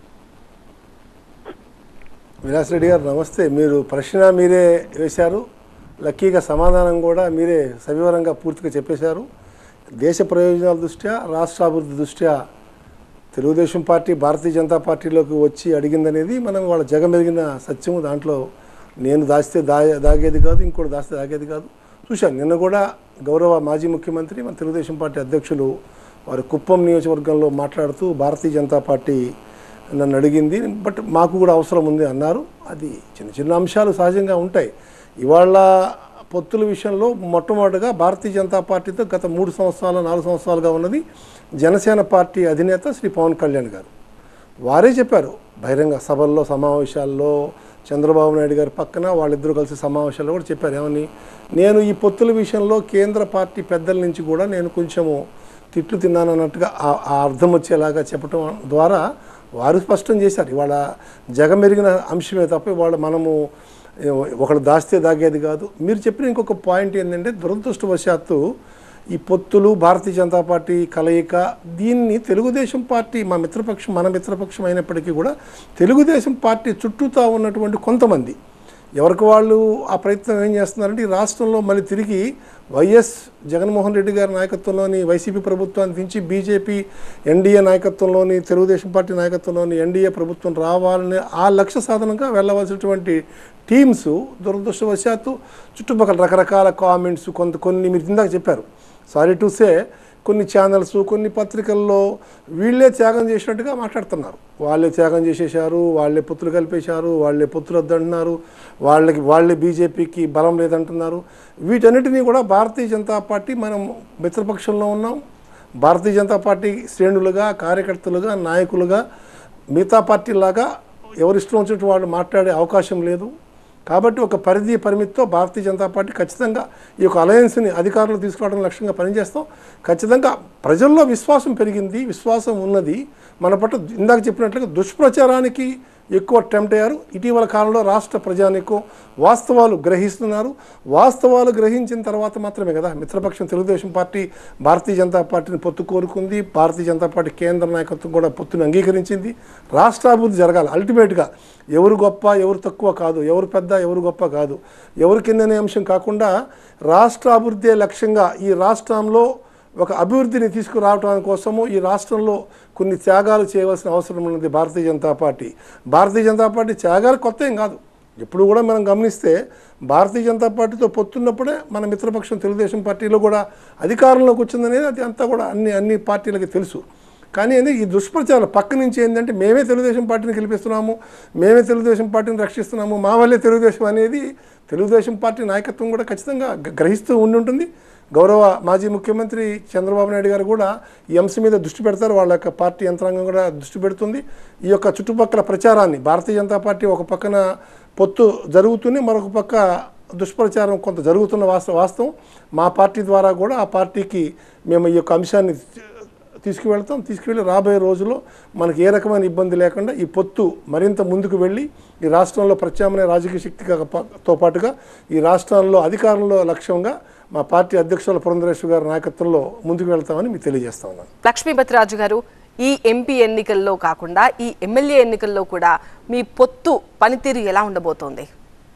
విలాస్ రెడ్డి గారు నమస్తే మీరు ప్రశ్న మీరే వేశారు లక్కీగా సమాధానం కూడా మీరే సవివరంగా పూర్తిగా చెప్పేశారు దేశ ప్రయోజనాల దృష్ట్యా రాష్ట్ర అభివృద్ధి దృష్ట్యా తెలుగుదేశం పార్టీ భారతీయ జనతా పార్టీలోకి వచ్చి అడిగిందనేది మనం వాళ్ళ జగమెరిగిన సత్యము దాంట్లో నేను దాస్తే దా దాగేది కాదు ఇంకోటి దాస్తే దాగేది కాదు చూశాను నిన్న కూడా గౌరవ మాజీ ముఖ్యమంత్రి మన తెలుగుదేశం పార్టీ అధ్యక్షులు వారి కుప్పం నియోజకవర్గంలో మాట్లాడుతూ భారతీయ జనతా పార్టీ నన్ను అడిగింది బట్ మాకు కూడా అవసరం ఉంది అన్నారు అది చిన్న చిన్న అంశాలు సహజంగా ఉంటాయి ఇవాళ పొత్తుల విషయంలో మొట్టమొదటిగా భారతీయ జనతా పార్టీతో గత మూడు సంవత్సరాలు నాలుగు సంవత్సరాలుగా ఉన్నది జనసేన పార్టీ అధినేత శ్రీ పవన్ కళ్యాణ్ గారు వారే చెప్పారు బహిరంగ సభల్లో సమావేశాల్లో చంద్రబాబు నాయుడు గారి పక్కన వాళ్ళిద్దరూ కలిసి సమావేశాల్లో కూడా చెప్పారు ఏమని నేను ఈ పొత్తుల విషయంలో కేంద్ర పార్టీ పెద్దల నుంచి కూడా నేను కొంచెము తిట్లు తిన్నానన్నట్టుగా ఆ- ఆ అర్థం వచ్చేలాగా చెప్పటం ద్వారా వారు స్పష్టం చేశారు ఇవాళ జగమెరిగిన అంశమే తప్ప ఇవాళ మనము ఏ, ఒకడు దాస్తే దాగేది కాదు మీరు చెప్పిన ఇంకొక పాయింట్ ఏంటంటే దురదృష్టవశాత్తు ఈ పొత్తులు భారతీయ జనతా పార్టీ కలయిక దీన్ని తెలుగుదేశం పార్టీ మా మిత్రపక్షం మన మిత్రపక్షం అయినప్పటికీ కూడా తెలుగుదేశం పార్టీ చుట్టూతా ఉన్నటువంటి కొంతమంది ఎవరికి వాళ్ళు ఆ ప్రయత్నం ఏం చేస్తున్నారంటే ఈ రాష్ట్రంలో మళ్ళీ తిరిగి వైఎస్ జగన్మోహన్ రెడ్డి గారి నాయకత్వంలోని వైసీపీ ప్రభుత్వాన్ని దించి బీజేపీ ఎన్డీఏ నాయకత్వంలోని తెలుగుదేశం పార్టీ నాయకత్వంలోని ఎన్డీఏ ప్రభుత్వం రావాలని ఆ లక్ష్య సాధనంగా వెళ్ళవలసినటువంటి టీమ్స్ దురదృష్టవశాత్తు చుట్టుపక్కల రకరకాల కామెంట్స్ కొంత కొన్ని మీరు ఇందాక చెప్పారు సారీ టు సే కొన్ని ఛానల్స్ కొన్ని పత్రికల్లో వీళ్ళే త్యాగం చేసినట్టుగా మాట్లాడుతున్నారు వాళ్ళే త్యాగం చేసేశారు వాళ్ళే పొత్తులు కలిపేశారు వాళ్ళే పొత్తులు వద్దంటున్నారు వాళ్ళకి వాళ్ళే బీజేపీకి బలం లేదంటున్నారు వీటన్నిటినీ కూడా భారతీయ జనతా పార్టీ మనం మిత్రపక్షంలో ఉన్నాం భారతీయ జనతా పార్టీ శ్రేణులుగా కార్యకర్తలుగా నాయకులుగా మిగతా పార్టీలాగా ఎవరిష్టం వచ్చినట్టు వాళ్ళు మాట్లాడే అవకాశం లేదు కాబట్టి ఒక పరిధి పరిమితితో భారతీయ జనతా పార్టీ ఖచ్చితంగా ఈ యొక్క అలయన్స్ని అధికారులు తీసుకురావడం లక్ష్యంగా పనిచేస్తాం ఖచ్చితంగా ప్రజల్లో విశ్వాసం పెరిగింది విశ్వాసం ఉన్నది మన పట్ల ఇందాక చెప్పినట్లుగా దుష్ప్రచారానికి ఎక్కువ అటెంప్ట్ అయ్యారు ఇటీవల కాలంలో రాష్ట్ర ప్రజానికం వాస్తవాలు గ్రహిస్తున్నారు వాస్తవాలు గ్రహించిన తర్వాత మాత్రమే కదా మిత్రపక్షం తెలుగుదేశం పార్టీ భారతీయ జనతా పార్టీని పొత్తు కోరుకుంది భారతీయ జనతా పార్టీ కేంద్ర నాయకత్వం కూడా పొత్తును అంగీకరించింది రాష్ట్ర అభివృద్ధి జరగాలి అల్టిమేట్గా ఎవరు గొప్ప ఎవరు తక్కువ కాదు ఎవరు పెద్ద ఎవరు గొప్ప కాదు ఎవరు కిందనే అంశం కాకుండా రాష్ట్ర అభివృద్ధి లక్ష్యంగా ఈ రాష్ట్రంలో ఒక అభివృద్ధిని తీసుకురావడం కోసము ఈ రాష్ట్రంలో కొన్ని త్యాగాలు చేయవలసిన అవసరం ఉన్నది భారతీయ జనతా పార్టీ భారతీయ జనతా పార్టీ త్యాగాలు కొత్త ఏం కాదు ఎప్పుడు కూడా మనం గమనిస్తే భారతీయ జనతా పార్టీతో పొత్తున్నప్పుడే మన మిత్రపక్షం తెలుగుదేశం పార్టీలో కూడా అధికారంలోకి వచ్చిందనేది అది అంతా కూడా అన్ని అన్ని పార్టీలకి తెలుసు కానీ ఏంది ఈ దుష్ప్రచారం పక్క నుంచి ఏంటంటే మేమే తెలుగుదేశం పార్టీని గెలిపిస్తున్నాము మేమే తెలుగుదేశం పార్టీని రక్షిస్తున్నాము మా వల్లే తెలుగుదేశం అనేది తెలుగుదేశం పార్టీ నాయకత్వం కూడా ఖచ్చితంగా గ- గ్రహిస్తూ ఉండి ఉంటుంది గౌరవ మాజీ ముఖ్యమంత్రి చంద్రబాబు నాయుడు గారు కూడా ఈ అంశం మీద దృష్టి పెడతారు వాళ్ళ యొక్క పార్టీ యంత్రాంగం కూడా దృష్టి పెడుతుంది ఈ యొక్క చుట్టుపక్కల ప్రచారాన్ని భారతీయ జనతా పార్టీ ఒక పక్కన పొత్తు జరుగుతూనే మరొక పక్క దుష్ప్రచారం కొంత జరుగుతున్న వాస్త వాస్తవం మా పార్టీ ద్వారా కూడా ఆ పార్టీకి మేము ఈ యొక్క అంశాన్ని తీసుకువెళ్తాం తీసుకువెళ్ళి రాబోయే రోజుల్లో మనకి ఏ రకమైన ఇబ్బంది లేకుండా ఈ పొత్తు మరింత ముందుకు వెళ్ళి ఈ రాష్ట్రంలో ప్రత్యామ్నాయ రాజకీయ శక్తిగా ప- తో పాటుగా ఈ రాష్ట్రాల్లో అధికారంలో లక్ష్యంగా మా పార్టీ అధ్యక్షుల పురంధరేశ్వర్ గారి నాయకత్వంలో ముందుకు వెళ్తామని మీకు తెలియజేస్తా ఉన్నాను లక్ష్మీపతిరాజు గారు ఈ ఎంపీ ఎన్నికల్లో కాకుండా ఈ ఎమ్మెల్యే ఎన్నికల్లో కూడా మీ పొత్తు పనితీరు ఎలా ఉండబోతోంది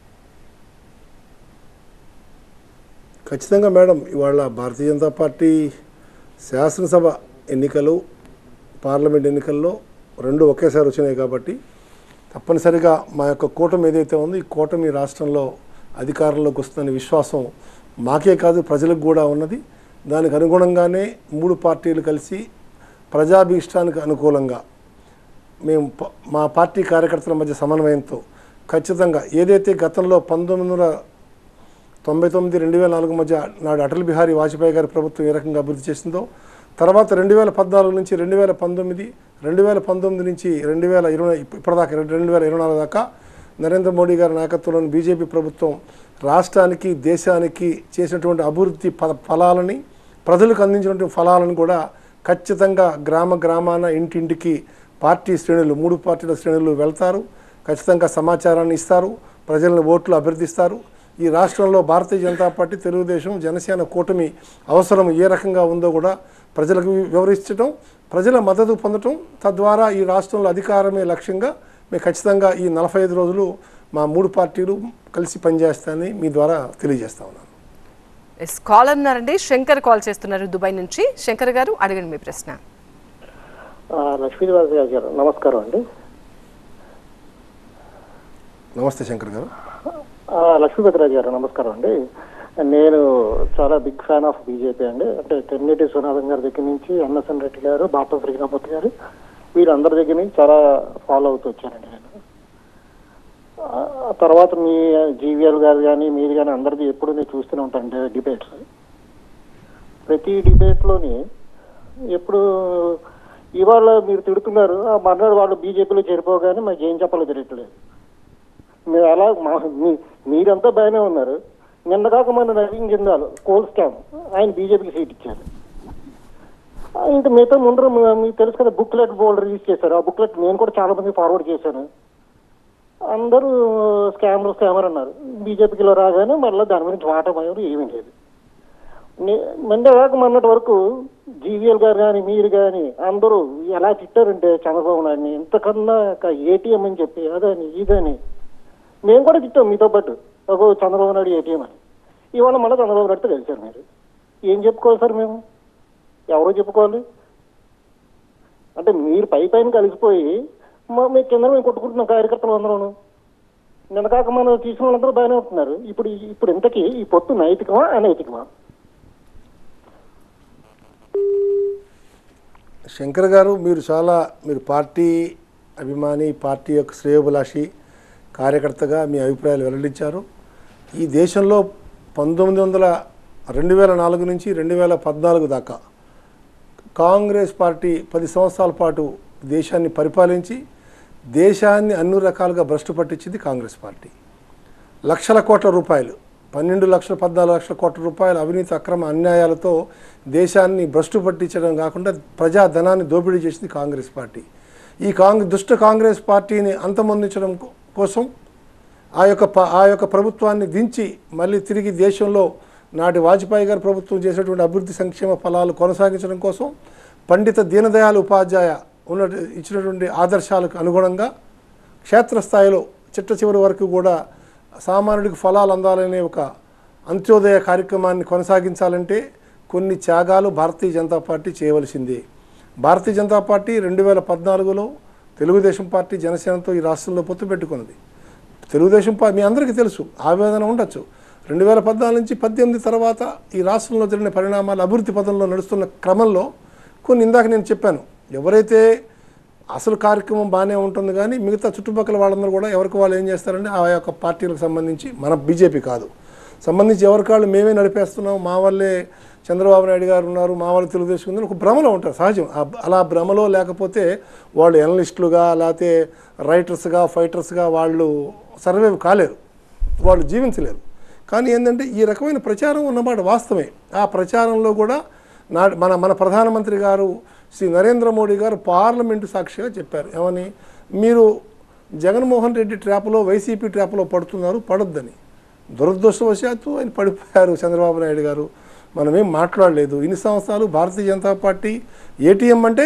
ఖచ్చితంగా మేడం ఇవాళ భారతీయ జనతా పార్టీ శాసనసభ ఎన్నికలు పార్లమెంట్ ఎన్నికల్లో రెండు ఒకేసారి వచ్చినాయి కాబట్టి తప్పనిసరిగా మా యొక్క కూటమి ఏదైతే ఉందో ఈ కూటమి రాష్ట్రంలో అధికారంలోకి వస్తుందనే విశ్వాసం మాకే కాదు ప్రజలకు కూడా ఉన్నది దానికి అనుగుణంగానే మూడు పార్టీలు కలిసి ప్రజాభీష్టానికి అనుకూలంగా మేము ప- మా పార్టీ కార్యకర్తల మధ్య సమన్వయంతో ఖచ్చితంగా ఏదైతే గతంలో పంతొమ్మిది వందల తొంభై తొమ్మిది రెండు వేల నాలుగు మధ్య నాడు అటల్ బిహారీ వాజ్పేయి గారి ప్రభుత్వం ఏ రకంగా అభివృద్ధి చేసిందో తర్వాత రెండు వేల పద్నాలుగు నుంచి రెండు వేల పంతొమ్మిది రెండు వేల పంతొమ్మిది నుంచి రెండు వేల ఇరవై ఇప్పటిదాకా రెండు రెండు వేల ఇరవై నాలుగు దాకా నరేంద్ర మోడీ గారి నాయకత్వంలోని బీజేపీ ప్రభుత్వం రాష్ట్రానికి దేశానికి చేసినటువంటి అభివృద్ధి ప ఫలాలని ప్రజలకు అందించినటువంటి ఫలాలను కూడా ఖచ్చితంగా గ్రామ గ్రామాన ఇంటింటికి పార్టీ శ్రేణులు మూడు పార్టీల శ్రేణులు వెళ్తారు ఖచ్చితంగా సమాచారాన్ని ఇస్తారు ప్రజలను ఓట్లు అభ్యర్థిస్తారు ఈ రాష్ట్రంలో భారతీయ జనతా పార్టీ తెలుగుదేశం జనసేన కూటమి అవసరం ఏ రకంగా ఉందో కూడా ప్రజలకు వివరించడం ప్రజల మద్దతు పొందటం తద్వారా ఈ రాష్ట్రంలో అధికారమే లక్ష్యంగా మేము ఖచ్చితంగా ఈ నలభై ఐదు రోజులు మా మూడు పార్టీలు కలిసి పనిచేస్తాయని మీ ద్వారా తెలియజేస్తా ఉన్నాను ఎస్ కాల్ అన్నారండి శంకర్ కాల్ చేస్తున్నారు దుబాయ్ నుంచి శంకర్ గారు అడగండి మీ ప్రశ్న ఆ, లక్ష్మీనివాస్ గారు గారు నమస్కారం అండి నమస్తే శంకర్ గారు ఆ, లక్ష్మీపతిరాజు గారు నమస్కారం అండి నేను చాలా బిగ్ ఫ్యాన్ ఆఫ్ బీజేపీ అండి అంటే తెన్నేటి సునాథం గారి దగ్గర నుంచి అన్నసన్ రెడ్డి గారు బాప శ్రీరామూర్తి గారు వీళ్ళందరి దగ్గర నుంచి చాలా ఫాలో అవుతూ వచ్చానండి నేను ఆ ఆ తర్వాత మీ జీవీఎల్ గారు కానీ మీది కానీ అందరిది ఎప్పుడు నేను చూస్తూనే ఉంటాను డిబేట్స్ ప్రతి డిబేట్లోని ఎప్పుడు ఇవాళ మీరు తిడుతున్నారు ఆ మర్నాడు వాళ్ళు బీజేపీలో చేరిపోగానే మాకు ఏం చెప్పాలో తెలియట్లేదు మీరు అలా మా మీ- మీరంతా బాగానే ఉన్నారు నిన్న కాక మన నవీన్ జిందాల్ కోల్ స్కామ్ ఆయన బీజేపీకి సీట్ ఇచ్చారు ఆ, ఇంకా మిగతా ముందర మ- మీకు తెలుసు కదా బుక్లెట్ బోర్డు రిలీజ్ చేశారు ఆ బుక్లెట్ నేను కూడా చాలా మంది ఫార్వర్డ్ చేశాను అందరూ స్కామర్ స్కామర్ అన్నారు బీజేపీలో రాగానే మళ్ళీ దాని గురించి మాటమయ్యారు ఏమీ లేదు మండే కాక మొన్నటి వరకు జీవీఎల్ గారు కానీ మీరు కానీ అందరూ ఎలా తిట్టారంటే చంద్రబాబు నాయుడిని ఇంతకన్నా ఏటీఎం అని చెప్పి అదని ఇదని మేము కూడా తిట్టాం మీతో పాటు ఒక చంద్రబాబు నాయుడు ఏటీఎం అని ఇవాళ మళ్ళీ చంద్రబాబు నాయుడుతో కలిశారు మీరు ఏం చెప్పుకోవాలి సార్ మేము ఎవరో చెప్పుకోవాలి అంటే మీరు పై పైన కలిసిపోయి మా మీ కింద మేము కొట్టుకుంటున్నాం కార్యకర్తలు అందరూ నిన్న కాక మనం తీసిన వాళ్ళందరూ బాగానే ఉంటున్నారు ఇప్పుడు ఇప్పుడు ఇంతకీ ఈ పొత్తు నైతికమా అనైతికమా శంకర్ గారు మీరు చాలా మీరు పార్టీ అభిమాని పార్టీ యొక్క శ్రేయోభిలాషి కార్యకర్తగా మీ అభిప్రాయాలు వెల్లడించారు ఈ దేశంలో పంతొమ్మిది వందల రెండు వేల నాలుగు నుంచి రెండు వేల పద్నాలుగు దాకా కాంగ్రెస్ పార్టీ పది సంవత్సరాల పాటు దేశాన్ని పరిపాలించి దేశాన్ని అన్ని రకాలుగా భ్రష్టు పట్టించింది కాంగ్రెస్ పార్టీ లక్షల కోట్ల రూపాయలు పన్నెండు లక్షల పద్నాలుగు లక్షల కోట్ల రూపాయల అవినీతి అక్రమ అన్యాయాలతో దేశాన్ని భ్రష్టు పట్టించడం కాకుండా ప్రజాధనాన్ని దోపిడీ చేసింది కాంగ్రెస్ పార్టీ ఈ కాంగ్రెస్ దుష్ట కాంగ్రెస్ పార్టీని అంతమొందించడం కో- కోసం ఆ యొక్క ప- ఆ యొక్క ప్రభుత్వాన్ని దించి మళ్ళీ తిరిగి దేశంలో నాటి వాజ్పేయి గారి ప్రభుత్వం చేసినటువంటి అభివృద్ధి సంక్షేమ ఫలాలు కొనసాగించడం కోసం పండిత దీనదయాళ్ ఉపాధ్యాయ ఉన్న ఇచ్చినటువంటి ఆదర్శాలకు అనుగుణంగా క్షేత్రస్థాయిలో చిట్ట చివరి వరకు కూడా సామాన్యుడికి ఫలాలు అందాలనే ఒక అంత్యోదయ కార్యక్రమాన్ని కొనసాగించాలంటే కొన్ని త్యాగాలు భారతీయ జనతా పార్టీ చేయవలసిందే భారతీయ జనతా పార్టీ రెండు వేల పద్నాలుగులో తెలుగుదేశం పార్టీ జనసేనతో ఈ రాష్ట్రంలో పొత్తు పెట్టుకున్నది తెలుగుదేశం పార్టీ మీ అందరికీ తెలుసు ఆవేదన ఉండొచ్చు రెండు వేల పద్నాలుగు నుంచి పద్దెనిమిది తర్వాత ఈ రాష్ట్రంలో జరిగిన పరిణామాలు అభివృద్ధి పదంలో నడుస్తున్న క్రమంలో కొన్ని ఇందాక నేను చెప్పాను ఎవరైతే అసలు కార్యక్రమం బాగానే ఉంటుంది కానీ మిగతా చుట్టుపక్కల వాళ్ళందరూ కూడా ఎవరికి వాళ్ళు ఏం చేస్తారంటే ఆ యొక్క పార్టీలకు సంబంధించి మన బీజేపీ కాదు సంబంధించి ఎవరికి వాళ్ళు మేమే నడిపేస్తున్నాం మా వల్లే చంద్రబాబు నాయుడు గారు ఉన్నారు మా వాళ్ళు తెలుగుదేశం ఉందని ఒక భ్రమలో ఉంటారు సహజం ఆ- అలా భ్రమలో లేకపోతే వాళ్ళు ఎనలిస్టులుగా లేకపోతే రైటర్స్గా ఫైటర్స్గా వాళ్ళు సర్వైవ్ కాలేరు వాళ్ళు జీవించలేరు కానీ ఏంటంటే ఈ రకమైన ప్రచారం ఉన్నమాట వాస్తవమే ఆ ప్రచారంలో కూడా నా మన మన ప్రధానమంత్రి గారు శ్రీ నరేంద్ర మోడీ గారు పార్లమెంటు సాక్షిగా చెప్పారు ఏమని మీరు జగన్మోహన్ రెడ్డి ట్రాప్లో వైసీపీ ట్రాప్లో పడుతున్నారు పడొద్దని దురదృష్టవశాత్తు ఆయన పడిపోయారు చంద్రబాబు నాయుడు గారు మనమేం మాట్లాడలేదు ఇన్ని సంవత్సరాలు భారతీయ జనతా పార్టీ ఏటీఎం అంటే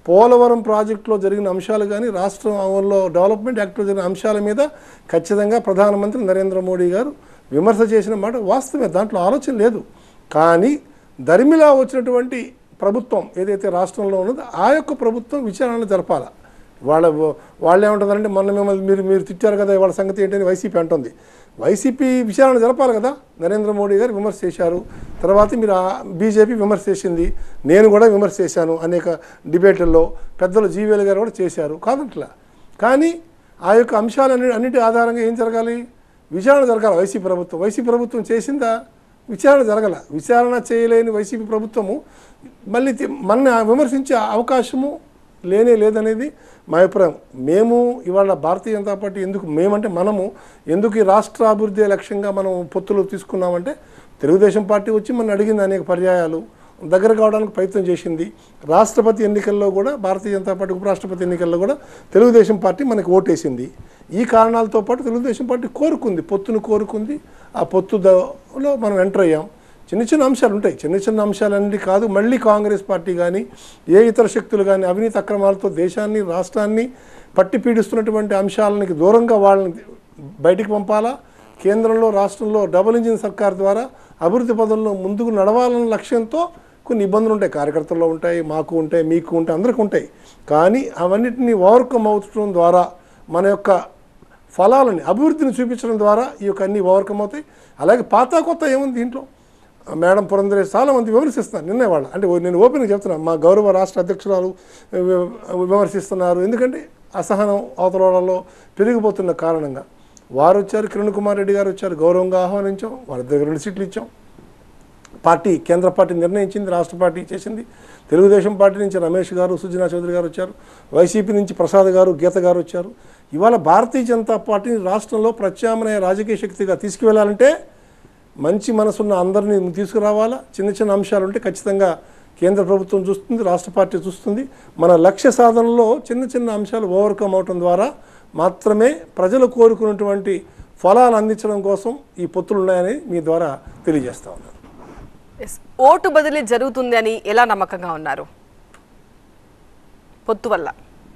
పోలవరం ప్రాజెక్టులో జరిగిన అంశాలు కానీ రాష్ట్రంలో డెవలప్మెంట్ యాక్ట్లో జరిగిన అంశాల మీద ఖచ్చితంగా ప్రధానమంత్రి నరేంద్ర మోడీ గారు విమర్శ చేసిన మాట వాస్తవమే దాంట్లో ఆలోచన లేదు కానీ దరిమిలా వచ్చినటువంటి ప్రభుత్వం ఏదైతే రాష్ట్రంలో ఉన్నదో ఆ యొక్క ప్రభుత్వం విచారణ జరపాల వాళ్ళ వాళ్ళు ఏమంటుందంటే మొన్న మిమ్మల్ని మీరు మీరు తిట్టారు కదా వాళ్ళ సంగతి ఏంటని వైసీపీ అంటుంది వైసీపీ విచారణ జరపాలి కదా నరేంద్ర మోడీ గారు విమర్శ చేశారు తర్వాత మీరు బీజేపీ విమర్శ చేసింది నేను కూడా విమర్శ చేశాను అనేక డిబేట్లలో పెద్దలు జీవీఎల్ గారు కూడా చేశారు కాదంట్లా కానీ ఆ యొక్క అంశాలన్ని అన్నిటి ఆధారంగా ఏం జరగాలి విచారణ జరగాలి వైసీపీ ప్రభుత్వం వైసీపీ ప్రభుత్వం చేసిందా విచారణ జరగల విచారణ చేయలేని వైసీపీ ప్రభుత్వము మళ్ళీ తి- మన విమర్శించే అవకాశము లేనే లేదనేది మా అభిప్రాయం మేము ఇవాళ భారతీయ జనతా పార్టీ ఎందుకు మేమంటే మనము ఎందుకు ఈ రాష్ట్ర అభివృద్ధి లక్ష్యంగా మనం పొత్తులు తీసుకున్నామంటే తెలుగుదేశం పార్టీ వచ్చి మనం అడిగింది అనేక పర్యాయాలు దగ్గర కావడానికి ప్రయత్నం చేసింది రాష్ట్రపతి ఎన్నికల్లో కూడా భారతీయ జనతా పార్టీ ఉపరాష్ట్రపతి ఎన్నికల్లో కూడా తెలుగుదేశం పార్టీ మనకి ఓటేసింది ఈ కారణాలతో పాటు తెలుగుదేశం పార్టీ కోరుకుంది పొత్తును కోరుకుంది ఆ పొత్తులో మనం ఎంటర్ అయ్యాం చిన్న చిన్న అంశాలు ఉంటాయి చిన్న చిన్న అంశాలన్నీ కాదు మళ్ళీ కాంగ్రెస్ పార్టీ కానీ ఏ ఇతర శక్తులు కానీ అవినీతి అక్రమాలతో దేశాన్ని రాష్ట్రాన్ని పట్టి పీడిస్తున్నటువంటి అంశాలకి దూరంగా వాళ్ళని బయటికి పంపాలా కేంద్రంలో రాష్ట్రంలో డబుల్ ఇంజిన్ సర్కార్ ద్వారా అభివృద్ధి పదంలో ముందుకు నడవాలన్న లక్ష్యంతో కొన్ని ఇబ్బందులు ఉంటాయి కార్యకర్తల్లో ఉంటాయి మాకు ఉంటాయి మీకు ఉంటాయి అందరికీ ఉంటాయి కానీ అవన్నిటిని ఓవర్కమ్ అవటం ద్వారా మన యొక్క ఫలాలని అభివృద్ధిని చూపించడం ద్వారా ఈ యొక్క అన్ని ఓవర్కమ్ అవుతాయి అలాగే పాత కొత్త ఏముంది దీంట్లో మేడం పురంధరేష్ చాలా మంది విమర్శిస్తున్నారు నిన్నే వాళ్ళు అంటే ఓ- నేను ఓపెన్గా చెప్తున్నాను మా గౌరవ రాష్ట్ర అధ్యక్షురాలు వి- విమర్శిస్తున్నారు ఎందుకంటే అసహనం అవతలలో పెరిగిపోతున్న కారణంగా వారు వచ్చారు కిరణ్ కుమార్ రెడ్డి గారు వచ్చారు గౌరవంగా ఆహ్వానించాం వారి దగ్గర రెండు సీట్లు ఇచ్చాం పార్టీ కేంద్ర పార్టీ నిర్ణయించింది రాష్ట్ర పార్టీ చేసింది తెలుగుదేశం పార్టీ నుంచి రమేష్ గారు సుజనా చౌదరి గారు వచ్చారు వైసీపీ నుంచి ప్రసాద్ గారు గీత గారు వచ్చారు ఇవాళ భారతీయ జనతా పార్టీని రాష్ట్రంలో ప్రత్యామ్నాయ రాజకీయ శక్తిగా తీసుకువెళ్ళాలంటే మంచి మనసున్న అందరినీ తీసుకురావాలా చిన్న చిన్న అంశాలు ఉంటే ఖచ్చితంగా కేంద్ర ప్రభుత్వం చూస్తుంది రాష్ట్ర పార్టీ చూస్తుంది మన లక్ష్య సాధనలో చిన్న చిన్న అంశాలు ఓవర్కమ్ అవటం ద్వారా మాత్రమే ప్రజలు కోరుకున్నటువంటి ఫలాలు అందించడం కోసం ఈ పొత్తులు ఉన్నాయని మీ ద్వారా తెలియజేస్తా ఉన్నాను Yes. ఓటు బదిలీ జరుగుతుంది అని ఎలా నమ్మకంగా ఉన్నారు పొత్తు వల్ల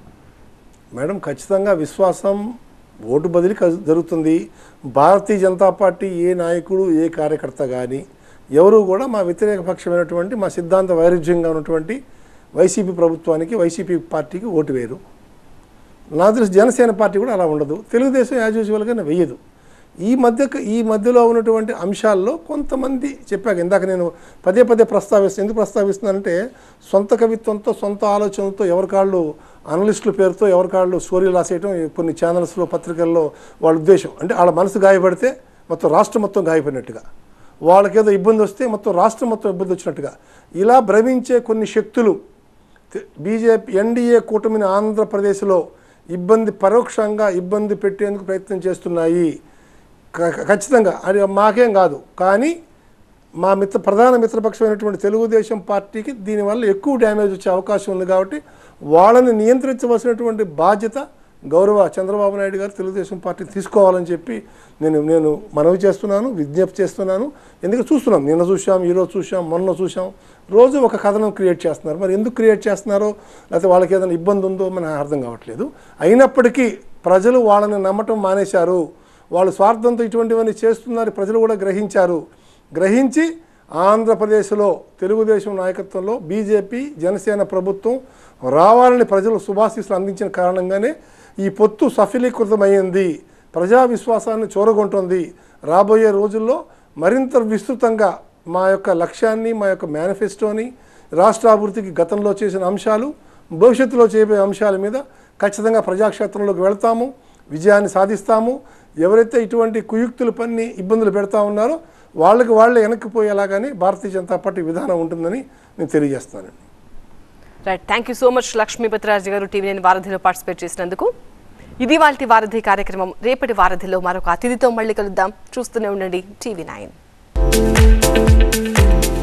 మేడం ఖచ్చితంగా విశ్వాసం ఓటు బదిలీ క- జరుగుతుంది భారతీయ జనతా పార్టీ ఏ నాయకుడు ఏ కార్యకర్త కానీ ఎవరు కూడా మా వ్యతిరేక పక్షమైనటువంటి మా సిద్ధాంత వైరుధ్యంగా ఉన్నటువంటి వైసీపీ ప్రభుత్వానికి వైసీపీ పార్టీకి ఓటు వేయరు నా తెలిసి జనసేన పార్టీ కూడా అలా ఉండదు తెలుగుదేశం యాజ్ యూజువల్గానే వెయ్యదు ఈ మధ్య ఈ మధ్యలో ఉన్నటువంటి అంశాల్లో కొంతమంది చెప్పాక ఇందాక నేను పదే పదే ప్రస్తావిస్తాను ఎందుకు ప్రస్తావిస్తున్నానంటే సొంత కవిత్వంతో సొంత ఆలోచనలతో ఎవరి కాళ్ళు అనలిస్టుల పేరుతో ఎవరి కాళ్ళు స్టోరీలు రాసేయటం ఈ కొన్ని ఛానల్స్లో పత్రికల్లో వాళ్ళ ఉద్దేశం అంటే వాళ్ళ మనసు గాయపడితే మొత్తం రాష్ట్రం మొత్తం గాయపడినట్టుగా వాళ్ళకేదో ఇబ్బంది వస్తే మొత్తం రాష్ట్రం మొత్తం ఇబ్బంది వచ్చినట్టుగా ఇలా భ్రమించే కొన్ని శక్తులు తె- బీజేపీ ఎన్డీఏ కూటమిని ఆంధ్రప్రదేశ్లో ఇబ్బంది పరోక్షంగా ఇబ్బంది పెట్టేందుకు ప్రయత్నం చేస్తున్నాయి క- క- ఖచ్చితంగా అది మాకేం కాదు కానీ మా మిత్ర ప్రధాన మిత్రపక్షమైనటువంటి తెలుగుదేశం పార్టీకి దీనివల్ల ఎక్కువ డ్యామేజ్ వచ్చే అవకాశం ఉంది కాబట్టి వాళ్ళని నియంత్రించవలసినటువంటి బాధ్యత గౌరవ చంద్రబాబు నాయుడు గారు తెలుగుదేశం పార్టీ తీసుకోవాలని చెప్పి నేను నేను మనవి చేస్తున్నాను విజ్ఞప్తి చేస్తున్నాను ఎందుకంటే చూస్తున్నాం నిన్న చూసాం ఈరోజు చూసాం మొన్న చూసాం రోజు ఒక కథనం క్రియేట్ చేస్తున్నారు మరి ఎందుకు క్రియేట్ చేస్తున్నారో లేకపోతే వాళ్ళకి ఏదైనా ఇబ్బంది ఉందో మనకు అర్థం కావట్లేదు అయినప్పటికీ ప్రజలు వాళ్ళని నమ్మటం మానేశారు వాళ్ళు స్వార్థంతో ఇటువంటివన్నీ చేస్తున్నారు ప్రజలు కూడా గ్రహించారు గ్రహించి ఆంధ్రప్రదేశ్లో తెలుగుదేశం నాయకత్వంలో బీజేపీ జనసేన ప్రభుత్వం రావాలని ప్రజలు శుభాశీస్సులు అందించిన కారణంగానే ఈ పొత్తు సఫలీకృతమైంది ప్రజా విశ్వాసాన్ని చూరగొంటుంది రాబోయే రోజుల్లో మరింత విస్తృతంగా మా యొక్క లక్ష్యాన్ని మా యొక్క మేనిఫెస్టోని రాష్ట్ర అభివృద్ధికి గతంలో చేసిన అంశాలు భవిష్యత్తులో చేయబోయే అంశాల మీద ఖచ్చితంగా ప్రజాక్షేత్రంలోకి వెళ్తాము విజయాన్ని సాధిస్తాము ఎవరైతే ఇటువంటి కుయుక్తులు పన్ని ఇబ్బందులు పెడతా ఉన్నారో వాళ్ళకి వాళ్ళే వెనక్కిపోయేలాగానే భారతీయ జనతా పార్టీ విధానం ఉంటుందని నేను తెలియజేస్తున్నానండి right thank you so much Lakshmipathiraju గారు టీవీ నేను వారధిలో పార్టిసిపేట్ చేసినందుకు ఇది వాళ్ళ వారధి కార్యక్రమం రేపటి వారధిలో మరొక అతిథితో మళ్ళీ కలుద్దాం చూస్తూనే ఉండండి టీవీ నైన్